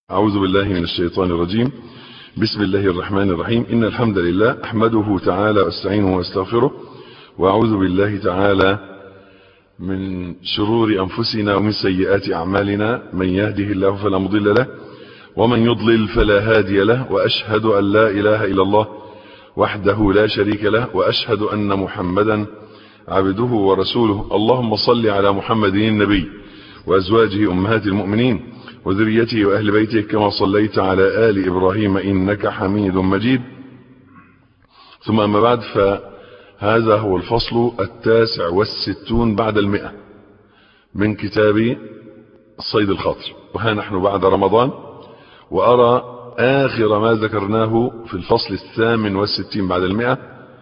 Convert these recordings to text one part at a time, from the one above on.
أعوذ بالله من الشيطان الرجيم بسم الله الرحمن الرحيم إن الحمد لله أحمده تعالى واستعينه واستغفره وأعوذ بالله تعالى من شرور أنفسنا ومن سيئات أعمالنا من يهده الله فلا مضل له ومن يضلل فلا هادي له وأشهد أن لا إله إلا الله وحده لا شريك له وأشهد أن محمدا عبده ورسوله اللهم صل على محمد النبي وأزواجه أمهات المؤمنين وذريته وأهل بيته كما صليت على آل إبراهيم إنك حميد مجيد ثم أما بعد فهذا هو الفصل التاسع والستون بعد المئة من كتاب الصيد الخاطر وها نحن بعد رمضان وأرى آخر ما ذكرناه في الفصل الثامن والستين بعد المئة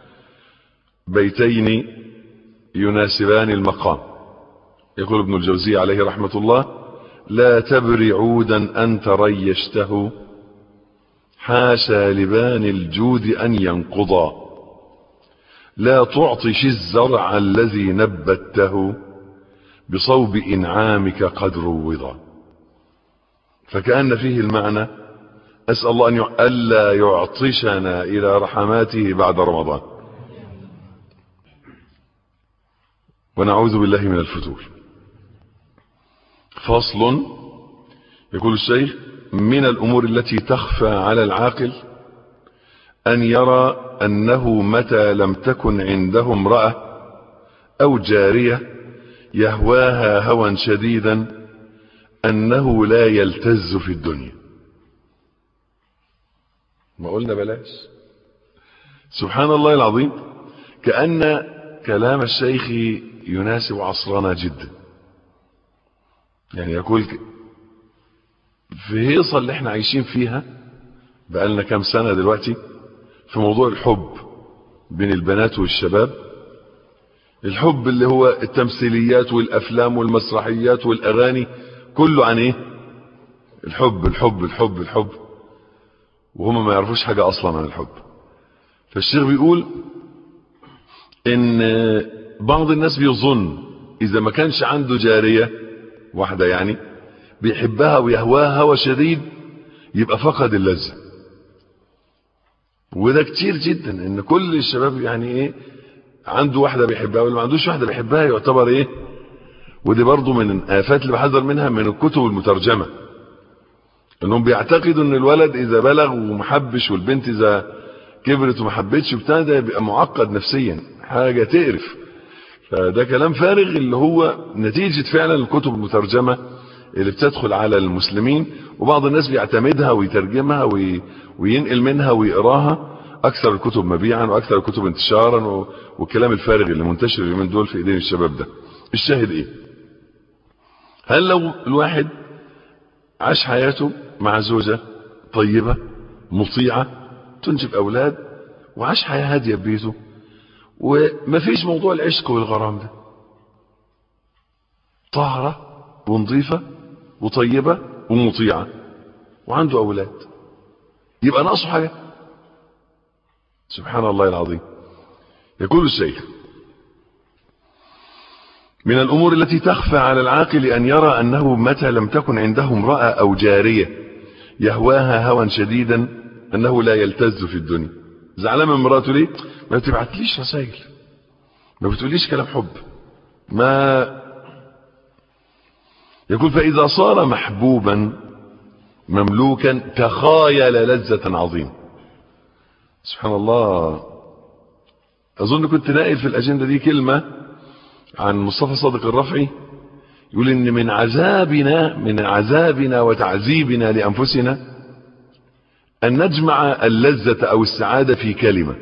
بيتين يناسبان المقام يقول ابن الجوزي عليه رحمة الله لا تبر عودا أنت ريشته حاشا لبان الجود أن ينقضا لا تعطش الزرع الذي نبته بصوب إنعامك قد روضا فكأن فيه المعنى أسأل الله أن ألا يعطشنا إلى رحماته بعد رمضان ونعوذ بالله من الفتور فصل يقول الشيخ من الأمور التي تخفى على العاقل أن يرى أنه متى لم تكن عنده امرأة أو جارية يهواها هوى شديدا أنه لا يلتز في الدنيا ما قلنا بلاش سبحان الله العظيم كأن كلام الشيخ يناسب عصرنا جدا يعني يقول في هيصة اللي احنا عايشين فيها بقالنا كام سنة دلوقتي في موضوع الحب بين البنات والشباب الحب اللي هو التمثيليات والافلام والمسرحيات والاغاني كله عن ايه الحب الحب الحب الحب وهم ما يعرفوش حاجة اصلا عن الحب فالشيخ بيقول ان بعض الناس بيظن اذا ما كانش عنده جارية واحدة يعني بيحبها ويهواها هوى شديد يبقى فقد اللذة وده كتير جدا ان كل الشباب يعني ايه عنده واحدة بيحبها واللي ما عندوش واحدة بيحبها يعتبر ايه ودي برضو من الآفات اللي بحذر منها من الكتب المترجمة انهم بيعتقدوا ان الولد اذا بلغ ومحبش والبنت اذا كبرت ومحبتش وبتاع ده يبقى معقد نفسيا حاجة تقرف فده كلام فارغ اللي هو نتيجة فعلا الكتب المترجمة اللي بتدخل على المسلمين وبعض الناس بيعتمدها ويترجمها وي... وينقل منها ويقراها اكثر الكتب مبيعا واكثر الكتب انتشارا و... والكلام الفارغ اللي منتشر اليومين دول في ايدين الشباب ده الشاهد ايه هل لو الواحد عاش حياته مع زوجة طيبة مطيعة تنجب اولاد وعاش حياة هادية ببيته ومفيش موضوع العشق والغرام ده طاهرة ونظيفة وطيبة ومطيعة وعنده أولاد يبقى ناقصه حاجة سبحان الله العظيم يقول الشيخ من الأمور التي تخفى على العاقل أن يرى أنه متى لم تكن عنده امرأة أو جارية يهواها هوى شديدا أنه لا يلتز في الدنيا زعلان من مراته ليه ما بتبعتليش رسائل ما بتقوليش كلام حب ما يقول فإذا صار محبوبا مملوكا تخايل لذة عظيمة سبحان الله أظن كنت ناقل في الأجندة دي كلمة عن مصطفى صادق الرفعي يقول إن من عذابنا من عذابنا وتعذيبنا لأنفسنا أن نجمع اللذة أو السعادة في كلمة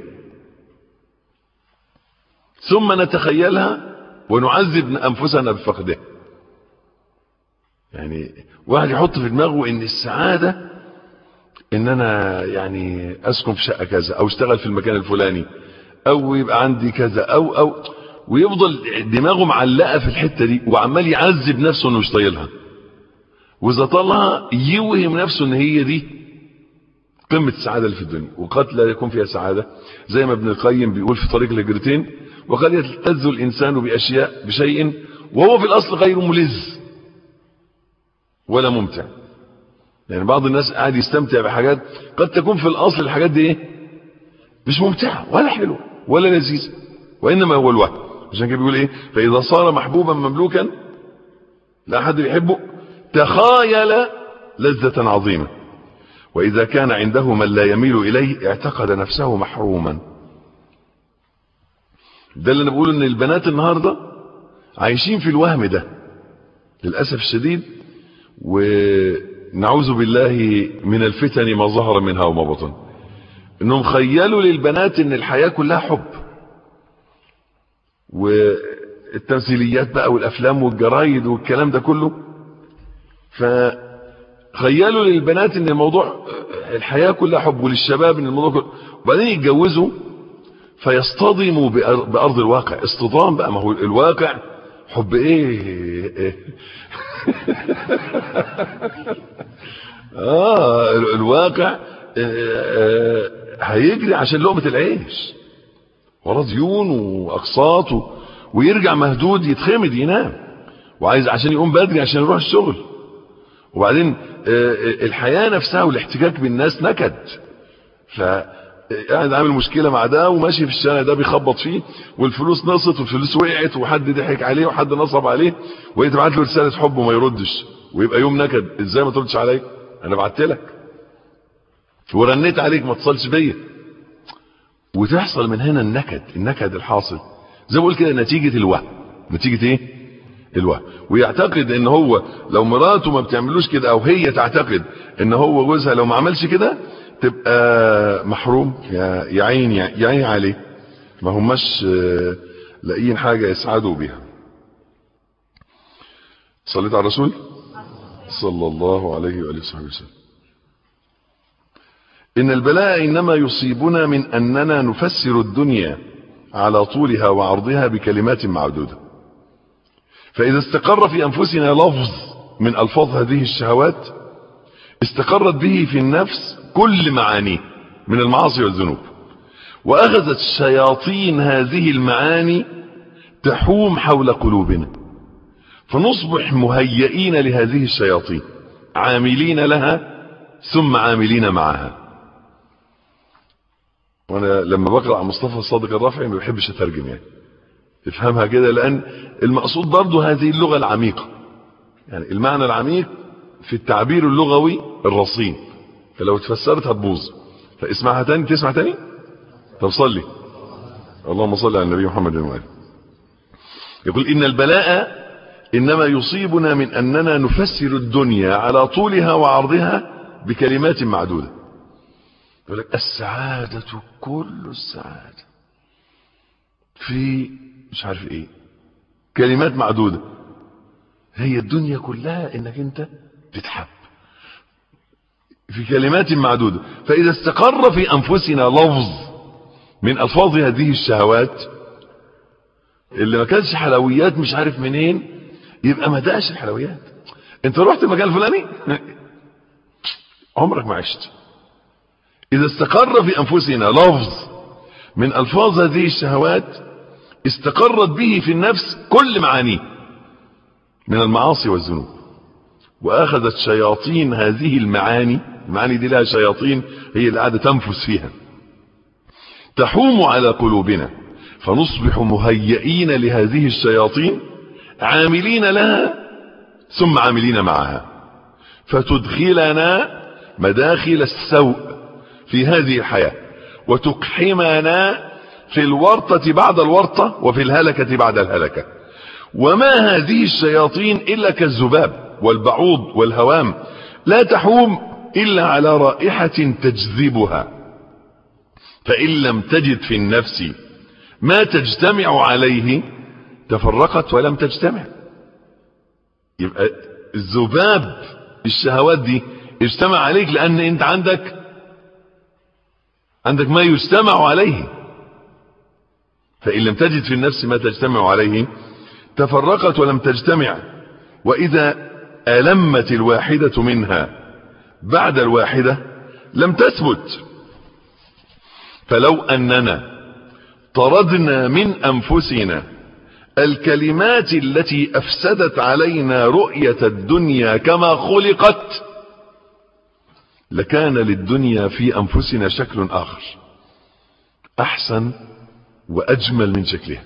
ثم نتخيلها ونعذب أنفسنا بفقدها يعني واحد يحط في دماغه ان السعادة ان انا يعني اسكن في شقة كذا او اشتغل في المكان الفلاني او يبقى عندي كذا او او ويفضل دماغه معلقة في الحتة دي وعمال يعذب نفسه انه مش طايلها واذا طالها يوهم نفسه ان هي دي قمة السعادة اللي في الدنيا وقد لا يكون فيها سعادة زي ما ابن القيم بيقول في طريق الهجرتين وقد يلتز الانسان باشياء بشيء وهو في الاصل غير ملز ولا ممتع يعني بعض الناس قاعد يستمتع بحاجات قد تكون في الاصل الحاجات دي ايه مش ممتعه ولا حلوه ولا لذيذه وانما هو الوهم عشان كده بيقول ايه فاذا صار محبوبا مملوكا لا احد يحبه تخايل لذة عظيمة واذا كان عنده من لا يميل اليه اعتقد نفسه محروما ده اللي انا بقول ان البنات النهارده عايشين في الوهم ده للاسف الشديد ونعوذ بالله من الفتن ما ظهر منها وما بطن انهم خيلوا للبنات ان الحياه كلها حب والتمثيليات بقى والافلام والجرايد والكلام ده كله فخيلوا للبنات ان الموضوع الحياه كلها حب وللشباب ان الموضوع كله وبعدين يتجوزوا فيصطدموا بارض الواقع اصطدام بقى ما هو الواقع حب ايه اه الواقع آه هيجري عشان لقمة العيش وراه ديون واقساط و... ويرجع مهدود يتخمد ينام وعايز عشان يقوم بدري عشان يروح الشغل وبعدين آه الحياة نفسها والاحتكاك بالناس نكد ف قاعد عامل مشكله مع ده وماشي في الشارع ده بيخبط فيه والفلوس نقصت والفلوس وقعت وحد ضحك عليه وحد نصب عليه وهي تبعت له رساله حب وما يردش ويبقى يوم نكد ازاي ما تردش عليا انا بعت لك ورنيت عليك ما اتصلش بيا وتحصل من هنا النكد النكد الحاصل زي ما بقول كده نتيجه الوهم نتيجه ايه الوهم ويعتقد ان هو لو مراته ما بتعملوش كده او هي تعتقد ان هو جوزها لو ما عملش كده تبقى محروم يا يا عين يا عين عليه ما هماش لاقيين حاجه يسعدوا بها صليت على الرسول صلى الله عليه واله وصحبه وسلم ان البلاء انما يصيبنا من اننا نفسر الدنيا على طولها وعرضها بكلمات معدوده فاذا استقر في انفسنا لفظ من الفاظ هذه الشهوات استقرت به في النفس كل معانيه من المعاصي والذنوب واخذت شياطين هذه المعاني تحوم حول قلوبنا فنصبح مهيئين لهذه الشياطين عاملين لها ثم عاملين معها وانا لما بقرا عن مصطفى الصادق الرافعي ما بحبش اترجم يعني افهمها كده لان المقصود برضه هذه اللغه العميقه يعني المعنى العميق في التعبير اللغوي الرصين فلو اتفسرت هتبوظ فاسمعها تاني تسمع تاني طب صلي اللهم صل على النبي محمد وآله يقول إن البلاء إنما يصيبنا من أننا نفسر الدنيا على طولها وعرضها بكلمات معدودة يقول لك السعادة كل السعادة في مش عارف ايه كلمات معدودة هي الدنيا كلها انك انت تتحب في كلمات معدودة فإذا استقر في أنفسنا لفظ من ألفاظ هذه الشهوات اللي ما كانش حلويات مش عارف منين يبقى ما دقش الحلويات انت رحت المكان الفلاني عمرك ما عشت إذا استقر في أنفسنا لفظ من ألفاظ هذه الشهوات استقرت به في النفس كل معانيه من المعاصي والذنوب واخذت شياطين هذه المعاني المعاني دي لها شياطين هي اللي قاعده تنفس فيها تحوم على قلوبنا فنصبح مهيئين لهذه الشياطين عاملين لها ثم عاملين معها فتدخلنا مداخل السوء في هذه الحياة وتقحمنا في الورطة بعد الورطة وفي الهلكة بعد الهلكة وما هذه الشياطين إلا كالذباب والبعوض والهوام لا تحوم إلا على رائحة تجذبها فإن لم تجد في النفس ما تجتمع عليه تفرقت ولم تجتمع يبقى الذباب الشهوات دي اجتمع عليك لأن أنت عندك عندك ما يجتمع عليه فإن لم تجد في النفس ما تجتمع عليه تفرقت ولم تجتمع وإذا ألمت الواحدة منها بعد الواحدة لم تثبت فلو أننا طردنا من أنفسنا الكلمات التي أفسدت علينا رؤية الدنيا كما خلقت لكان للدنيا في أنفسنا شكل آخر أحسن وأجمل من شكلها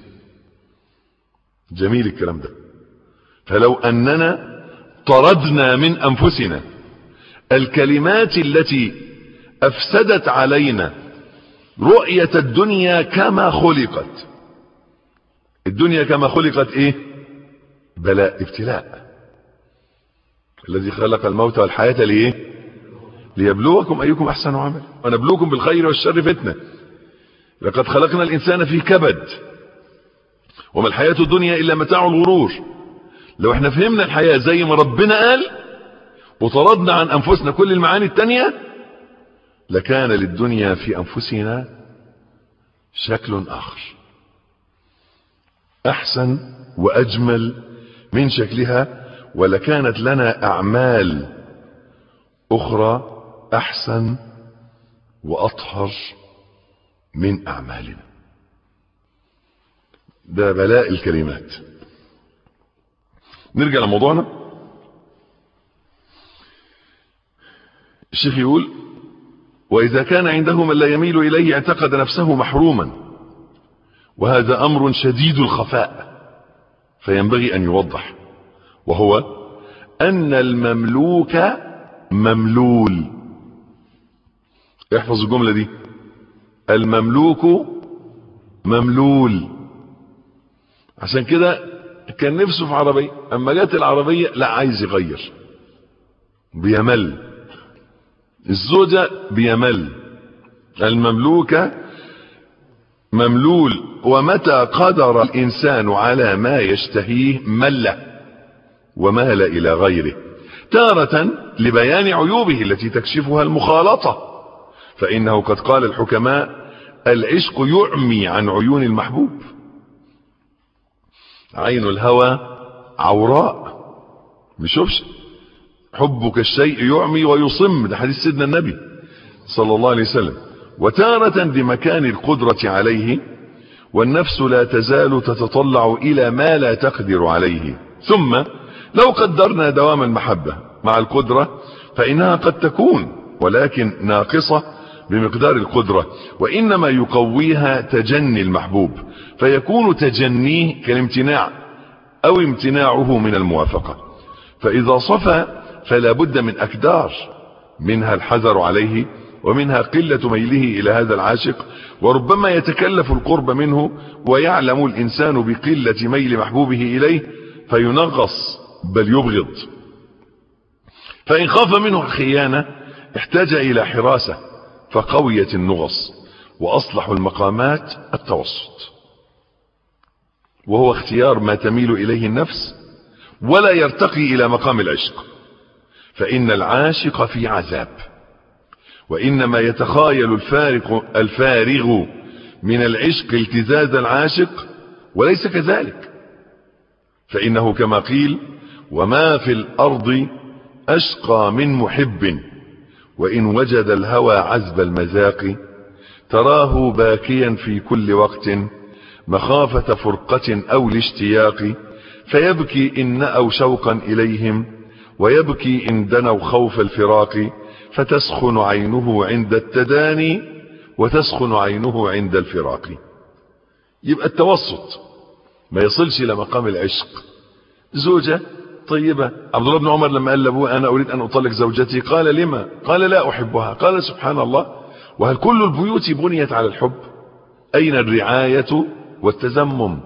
جميل الكلام ده فلو أننا طردنا من أنفسنا الكلمات التي أفسدت علينا رؤية الدنيا كما خلقت الدنيا كما خلقت ايه بلاء ابتلاء الذي خلق الموت والحياة ليه ليبلوكم أيكم أحسن عمل ونبلوكم بالخير والشر فتنة لقد خلقنا الإنسان في كبد وما الحياة الدنيا إلا متاع الغرور لو احنا فهمنا الحياة زي ما ربنا قال وطردنا عن أنفسنا كل المعاني التانية لكان للدنيا في أنفسنا شكل آخر أحسن وأجمل من شكلها ولكانت لنا أعمال أخرى أحسن وأطهر من أعمالنا ده بلاء الكلمات نرجع لموضوعنا الشيخ يقول وإذا كان عنده من لا يميل إليه اعتقد نفسه محروما وهذا أمر شديد الخفاء فينبغي أن يوضح وهو أن المملوك مملول احفظ الجملة دي المملوك مملول عشان كده كان نفسه في عربية اما جت العربية لا عايز يغير بيمل الزوجة بيمل المملوكة مملول ومتى قدر الإنسان على ما يشتهيه مل ومال إلى غيره تارة لبيان عيوبه التي تكشفها المخالطة فإنه قد قال الحكماء العشق يعمي عن عيون المحبوب عين الهوى عوراء مشوفش حبك الشيء يعمي ويصم ده حديث سيدنا النبي صلى الله عليه وسلم وتارة لمكان القدرة عليه والنفس لا تزال تتطلع إلى ما لا تقدر عليه ثم لو قدرنا دوام المحبة مع القدرة فإنها قد تكون ولكن ناقصة بمقدار القدرة وإنما يقويها تجني المحبوب فيكون تجنيه كالامتناع أو امتناعه من الموافقة فإذا صفى فلا بد من أكدار منها الحذر عليه ومنها قلة ميله إلى هذا العاشق وربما يتكلف القرب منه ويعلم الإنسان بقلة ميل محبوبه إليه فينغص بل يبغض فإن خاف منه الخيانة احتاج إلى حراسة فقويت النغص وأصلح المقامات التوسط وهو اختيار ما تميل إليه النفس ولا يرتقي إلى مقام العشق فإن العاشق في عذاب وإنما يتخايل الفارق الفارغ من العشق التزاز العاشق وليس كذلك فإنه كما قيل وما في الأرض أشقى من محب وإن وجد الهوى عذب المذاق تراه باكيا في كل وقت مخافة فرقة أو الاشتياق فيبكي إن نأوا شوقا إليهم ويبكي إن دنوا خوف الفراق فتسخن عينه عند التداني وتسخن عينه عند الفراق يبقى التوسط ما يصلش إلى مقام العشق زوجة طيبة عبد الله بن عمر لما قال لابوه أنا أريد أن أطلق زوجتي قال لما قال لا أحبها قال سبحان الله وهل كل البيوت بنيت على الحب أين الرعاية والتزمم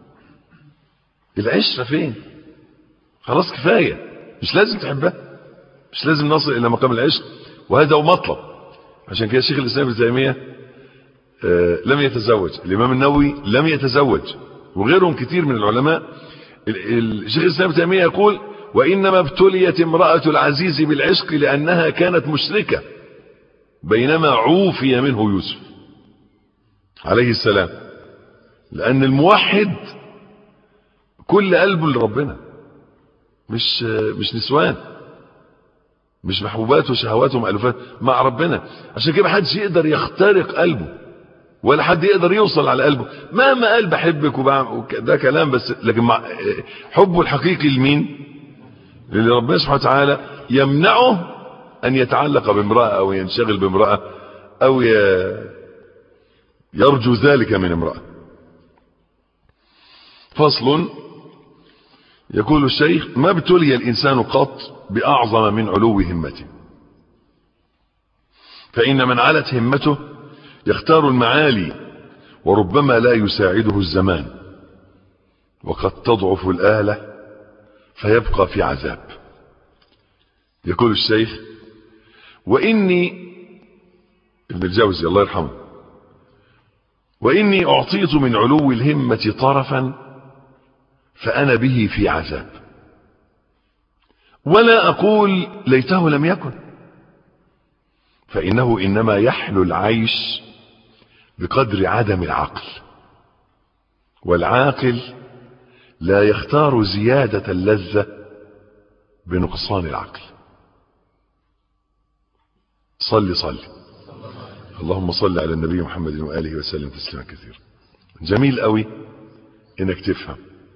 العشرة فين خلاص كفاية مش لازم تحبها مش لازم نصل إلى مقام العشق وهذا هو مطلب عشان كده شيخ الإسلام ابن تيمية آه لم يتزوج الإمام النووي لم يتزوج وغيرهم كتير من العلماء الشيخ الإسلام ابن تيمية يقول وإنما ابتليت امرأة العزيز بالعشق لأنها كانت مشركة بينما عوفي منه يوسف عليه السلام لأن الموحد كل قلبه لربنا مش مش نسوان مش محبوبات وشهوات ومألوفات مع ربنا عشان كده محدش يقدر يخترق قلبه ولا حد يقدر يوصل على قلبه مهما قال بحبك وبعمل ده كلام بس لكن مع حبه الحقيقي لمين للي ربنا سبحانه وتعالى يمنعه أن يتعلق بامرأة أو ينشغل بامرأة أو يرجو ذلك من امرأة فصل يقول الشيخ ما ابتلي الإنسان قط بأعظم من علو همته فإن من علت همته يختار المعالي وربما لا يساعده الزمان وقد تضعف الآلة فيبقى في عذاب يقول الشيخ وإني ابن الجوزي الله يرحمه وإني أعطيت من علو الهمة طرفا فأنا به في عذاب ولا أقول ليته لم يكن فإنه إنما يحلو العيش بقدر عدم العقل والعاقل لا يختار زيادة اللذة بنقصان العقل صل صل اللهم صل على النبي محمد وآله وسلم تسليما كثيرا جميل قوي انك تفهم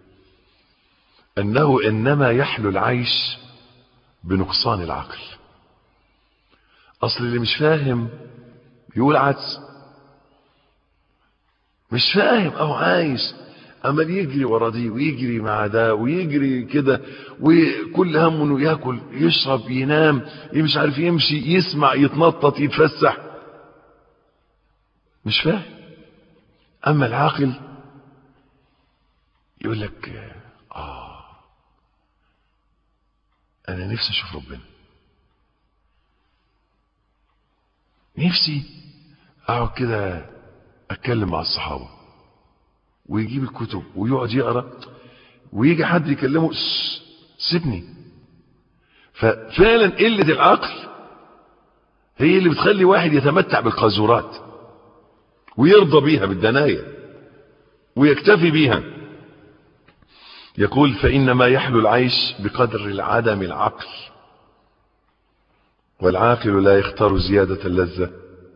انه انما يحلو العيش بنقصان العقل اصل اللي مش فاهم يقول عدس مش فاهم او عايش عمال يجري ورا دي ويجري مع ده ويجري كده وكل همه انه ياكل يشرب ينام مش عارف يمشي يسمع يتنطط يتفسح مش فاهم اما العاقل يقول لك اه انا نفسي اشوف ربنا نفسي اقعد كده اتكلم مع الصحابه ويجيب الكتب ويقعد يقرا ويجي حد يكلمه سيبني ففعلا قله العقل هي اللي بتخلي واحد يتمتع بالقاذورات ويرضى بيها بالدناية ويكتفي بيها يقول فإنما يحلو العيش بقدر العدم العقل والعاقل لا يختار زيادة اللذة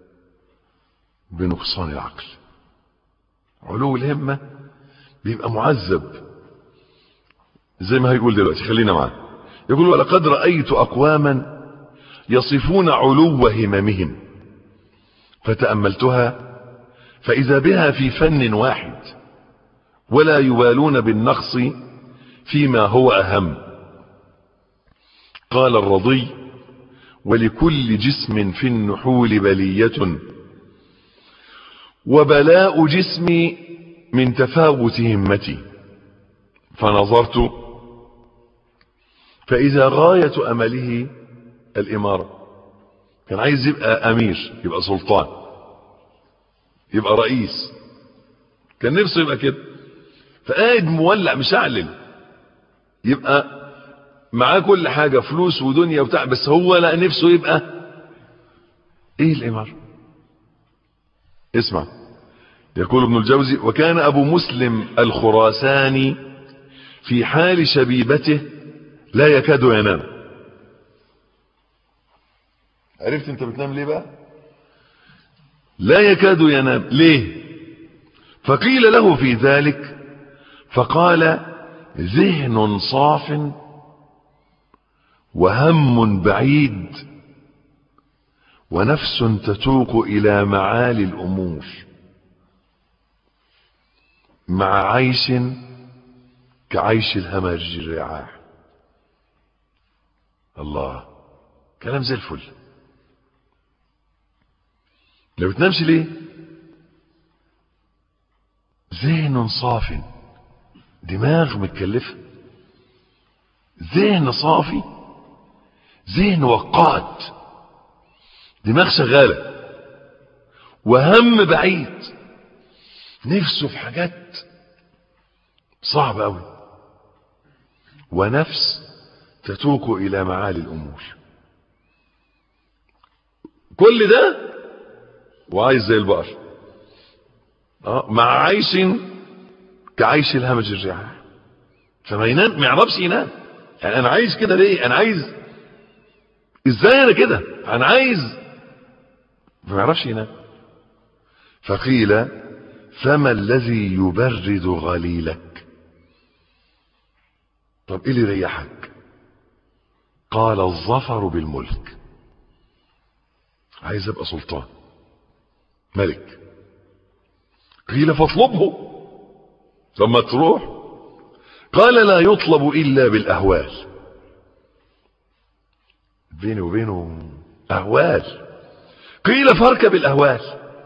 بنقصان العقل علو الهمة بيبقى معذب زي ما هيقول دلوقتي خلينا معاه يقول ولقد رأيت أقواما يصفون علو هممهم فتأملتها فإذا بها في فن واحد ولا يبالون بالنقص فيما هو أهم قال الرضي ولكل جسم في النحول بلية وبلاء جسمي من تفاوت همتي فنظرت فإذا غاية أمله الإمارة كان عايز يبقى أمير يبقى سلطان يبقى رئيس كان نفسه يبقى كده فقاعد مولع مشعلل يبقى معاه كل حاجة فلوس ودنيا وبتاع بس هو لا نفسه يبقى ايه الامارة اسمع يقول ابن الجوزي وكان ابو مسلم الخراساني في حال شبيبته لا يكاد ينام عرفت انت بتنام ليه بقى لا يكاد ينام ليه فقيل له في ذلك فقال ذهن صاف وهم بعيد ونفس تتوق الى معالي الامور مع عيش كعيش الهمج الرعاح الله كلام زي الفل لو بتنامش ليه ذهن صاف دماغ متكلفة ذهن صافي ذهن وقاد دماغ شغالة وهم بعيد نفسه في حاجات صعبة أوي ونفس تتوق إلى معالي الأمور كل ده وعايز زي البقر اه مع عيش كعيش الهمج الرعاح فما ينام ما يعرفش ينام يعني انا عايز كده ليه انا عايز ازاي انا كده انا عايز ما يعرفش ينام فقيل فما الذي يبرد غليلك طب ايه اللي يريحك قال الظفر بالملك عايز ابقى سلطان ملك قيل فاطلبه ثم تروح قال لا يطلب الا بالاهوال بيني وبينه اهوال قيل فاركب الاهوال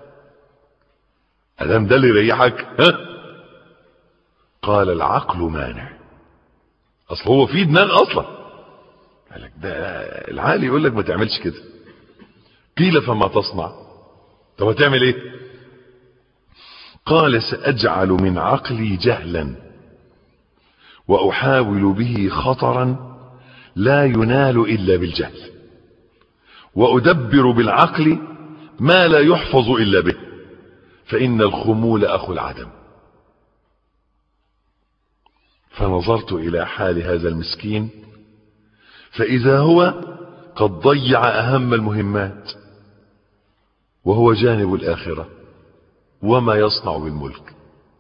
ادام ده اللي يريحك ها قال العقل مانع اصل هو في دماغ اصلا قال لك ده العقل يقول لك ما تعملش كده قيل فما تصنع طب هتعمل ايه قال ساجعل من عقلي جهلا واحاول به خطرا لا ينال الا بالجهل وادبر بالعقل ما لا يحفظ الا به فان الخمول اخو العدم فنظرت الى حال هذا المسكين فاذا هو قد ضيع اهم المهمات وهو جانب الاخره وما يصنع بالملك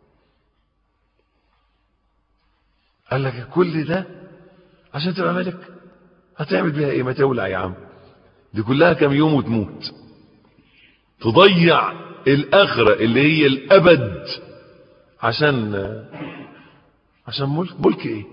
قال لك كل ده عشان تبقى ملك هتعمل بيها ايه ما تولع يا عم دي كلها كم يوم وتموت تضيع الاخره اللي هي الابد عشان عشان ملك ملك ايه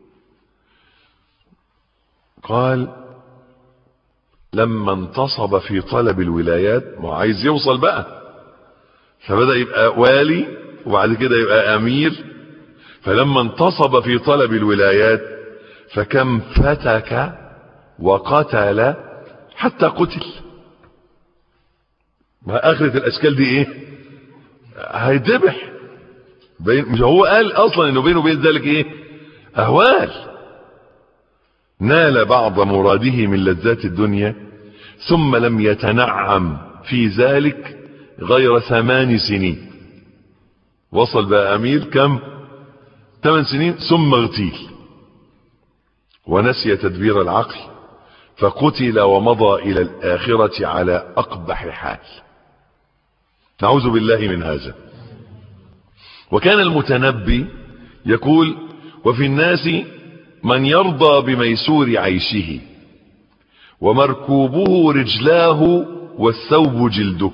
قال لما انتصب في طلب الولايات ما عايز يوصل بقى فبدأ يبقى والي وبعد كده يبقى امير فلما انتصب في طلب الولايات فكم فتك وقتل حتى قتل ما اخرة الاشكال دي ايه هيذبح مش هو قال اصلا انه بينه وبين ذلك ايه اهوال نال بعض مراده من لذات الدنيا ثم لم يتنعم في ذلك غير ثمان سنين وصل بقى امير كم ثمان سنين ثم اغتيل ونسي تدبير العقل فقتل ومضى الى الاخرة على اقبح حال نعوذ بالله من هذا وكان المتنبي يقول وفي الناس من يرضى بميسور عيشه ومركوبه رجلاه والثوب جلده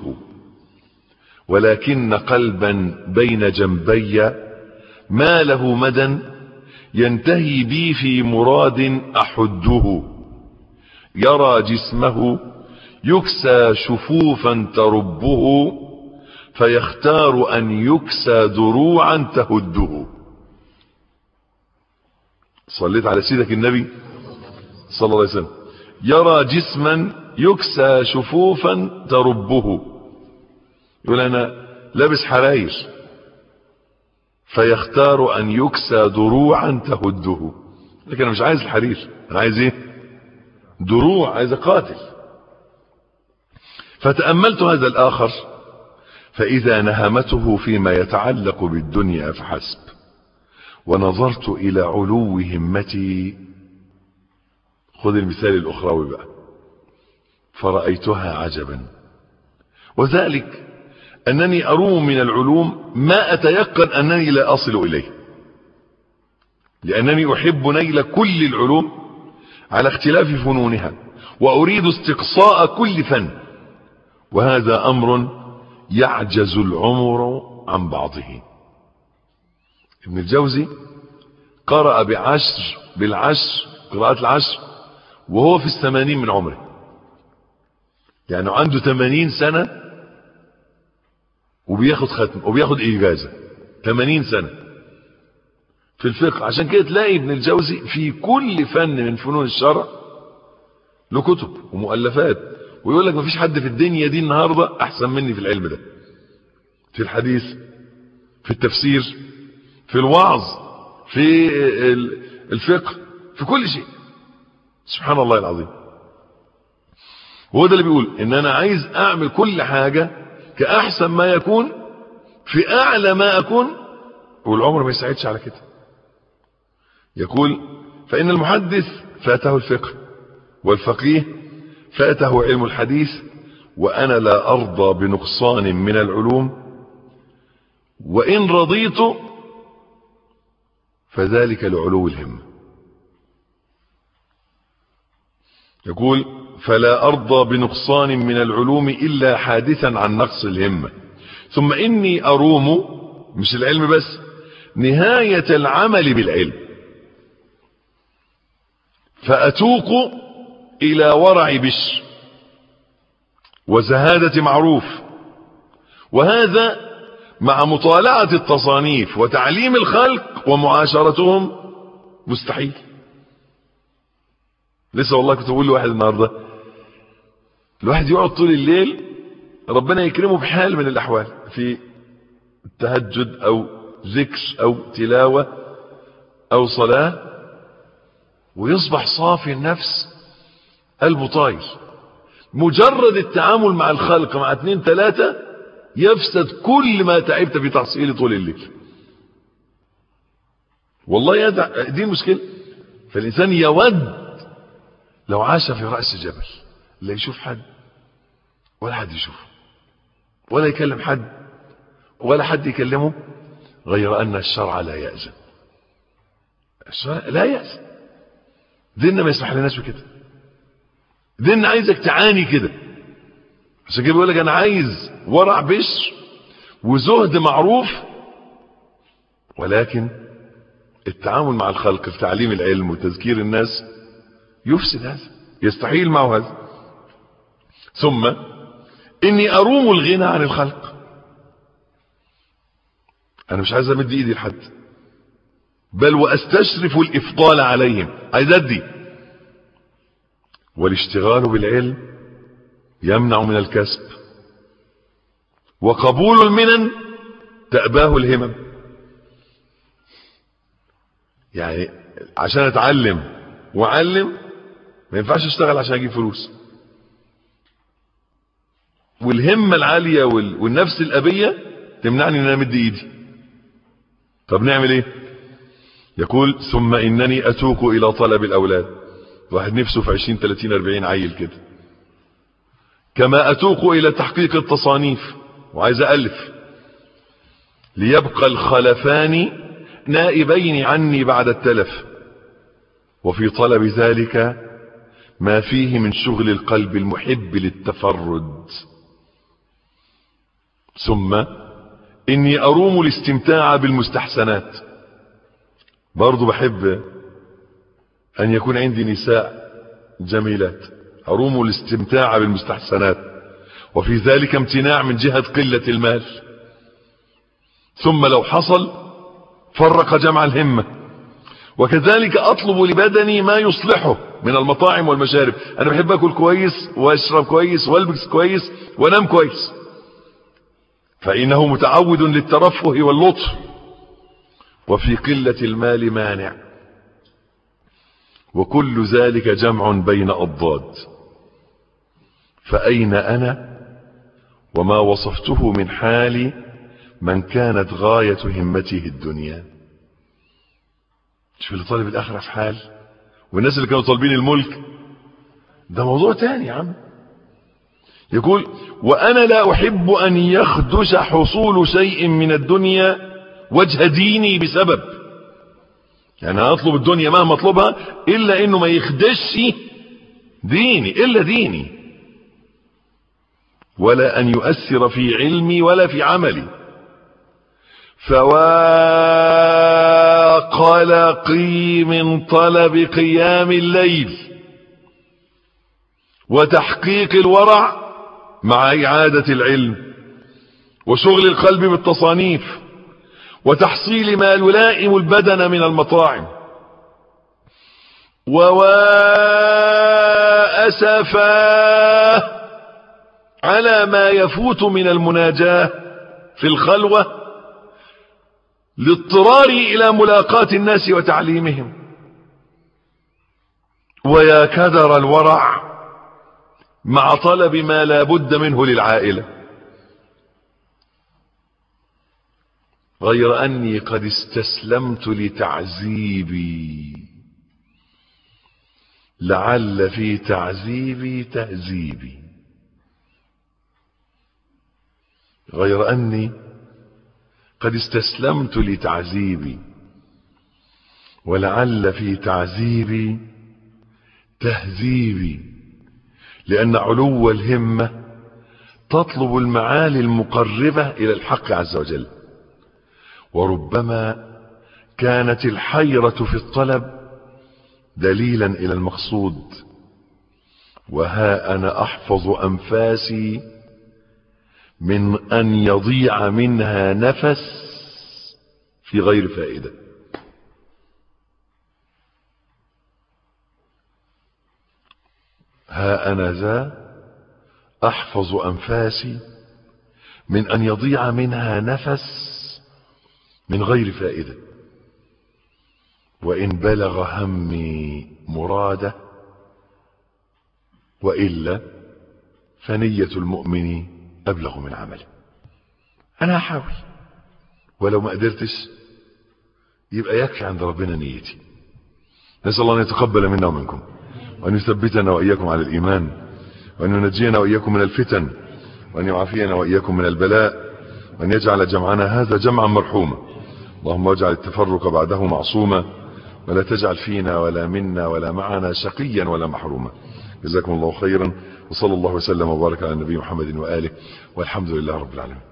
ولكن قلبا بين جنبي ما له مدى ينتهي بي في مراد احده يرى جسمه يكسى شفوفا تربه فيختار ان يكسى دروعا تهده صليت على سيدك النبي صلى الله عليه وسلم يرى جسما يكسى شفوفا تربه يقول انا لابس حراير فيختار ان يكسى دروعا تهده لكن انا مش عايز الحرير انا عايز ايه دروع عايز قاتل فتأملت هذا الاخر فاذا نهمته فيما يتعلق بالدنيا فحسب ونظرت الى علو همتي خذ المثال الاخروي بقى فرأيتها عجبا وذلك انني اروم من العلوم ما اتيقن انني لا اصل اليه لانني احب نيل كل العلوم على اختلاف فنونها واريد استقصاء كل فن وهذا امر يعجز العمر عن بعضه ابن الجوزي قرأ بعشر بالعشر قراءة العشر وهو في الثمانين من عمره يعني عنده ثمانين سنة وبياخد ختم وبياخد إجازة ثمانين سنة في الفقه عشان كده تلاقي ابن الجوزي في كل فن من فنون الشرع له كتب ومؤلفات ويقول لك مفيش حد في الدنيا دي النهاردة أحسن مني في العلم ده في الحديث في التفسير في الوعظ في الفقه في كل شيء سبحان الله العظيم وهو ده اللي بيقول ان انا عايز اعمل كل حاجة كاحسن ما يكون في اعلى ما اكون والعمر ما يساعدش على كده يقول فان المحدث فاته الفقه والفقيه فاته علم الحديث وانا لا ارضى بنقصان من العلوم وان رضيت فذلك لعلو الهمة يقول فلا أرضى بنقصان من العلوم إلا حادثا عن نقص الهمة ثم إني أروم مش العلم بس نهاية العمل بالعلم فأتوق إلى ورع بشر وزهادة معروف وهذا مع مطالعة التصانيف وتعليم الخلق ومعاشرتهم مستحيل لسه والله كنت بقول لواحد النهارده الواحد يقعد طول الليل ربنا يكرمه بحال من الأحوال في التهجد أو ذكر أو تلاوة أو صلاة ويصبح صافي النفس قلبه طاير مجرد التعامل مع الخلق مع اتنين تلاتة يفسد كل ما تعبت في تحصيله طول الليل والله يدع دي المشكلة فالإنسان يود لو عاش في رأس جبل لا يشوف حد ولا حد يشوفه ولا يكلم حد ولا حد يكلمه غير أن الشرع لا يأذن الشرع لا يأذن ديننا ما يسمح لناش بكده ديننا عايزك تعاني كده عشان كده بيقول لك انا عايز ورع بشر وزهد معروف ولكن التعامل مع الخلق في تعليم العلم وتذكير الناس يفسد هذا يستحيل معه هذا ثم اني اروم الغنى عن الخلق انا مش عايز امد ايدي لحد بل واستشرف الافضال عليهم عايز ادي والاشتغال بالعلم يمنع من الكسب وقبول المنن تأباه الهمم يعني عشان اتعلم واعلم ما ينفعش اشتغل عشان اجيب فلوس والهمة العالية والنفس الأبية تمنعني ان انا امد ايدي طب نعمل ايه يقول ثم انني اتوق الى طلب الاولاد واحد نفسه في 20 30 40 عيل كده كما اتوق الى تحقيق التصانيف وعايز الف ليبقى الخلفان نائبين عني بعد التلف وفي طلب ذلك ما فيه من شغل القلب المحب للتفرد ثم اني اروم الاستمتاع بالمستحسنات برضو بحب ان يكون عندي نساء جميلات اروم الاستمتاع بالمستحسنات وفي ذلك امتناع من جهة قلة المال ثم لو حصل فرق جمع الهمة وكذلك اطلب لبدني ما يصلحه من المطاعم والمشارب انا بحب اكل كويس واشرب كويس والبس كويس وانام كويس فانه متعود للترفه واللطف وفي قلة المال مانع وكل ذلك جمع بين أضداد فأين أنا وما وصفته من حال من كانت غاية همته الدنيا شوف اللي طالب الآخرة في حال والناس اللي كانوا طالبين الملك ده موضوع تاني يا عم يقول وأنا لا أحب أن يخدش حصول شيء من الدنيا وجه ديني بسبب يعني هطلب الدنيا مهما اطلبها الا انه ما يخدش ديني الا ديني ولا ان يؤثر في علمي ولا في عملي فوا قلقي من طلب قيام الليل وتحقيق الورع مع اعادة العلم وشغل القلب بالتصانيف وتحصيل ما يلائم البدن من المطاعم وأسفا على ما يفوت من المناجاة في الخلوة لاضطراري إلى ملاقاة الناس وتعليمهم ويا كدر الورع مع طلب ما لا بد منه للعائله غير أني قد استسلمت لتعذيبي لعل في تعذيبي تهذيبي غير أني قد استسلمت لتعذيبي ولعل في تعذيبي تهذيبي لأن علو الهمة تطلب المعالي المقربة إلى الحق عز وجل وربما كانت الحيرة في الطلب دليلا إلى المقصود وها أنا أحفظ أنفاسي من أن يضيع منها نفس في غير فائدة ها أنا ذا أحفظ أنفاسي من أن يضيع منها نفس من غير فائدة وإن بلغ همي مراده وإلا فنية المؤمن أبلغ من عمله أنا أحاول ولو ما قدرتش يبقى يكفي عند ربنا نيتي نسأل الله أن يتقبل منا ومنكم وأن يثبتنا وإياكم على الإيمان وأن ينجينا وإياكم من الفتن وأن يعافينا وإياكم من البلاء وأن يجعل جمعنا هذا جمعا مرحوما اللهم اجعل التفرق بعده معصوما ولا تجعل فينا ولا منا ولا معنا شقيا ولا محروما جزاكم الله خيرا وصلى الله وسلم وبارك على النبي محمد وآله والحمد لله رب العالمين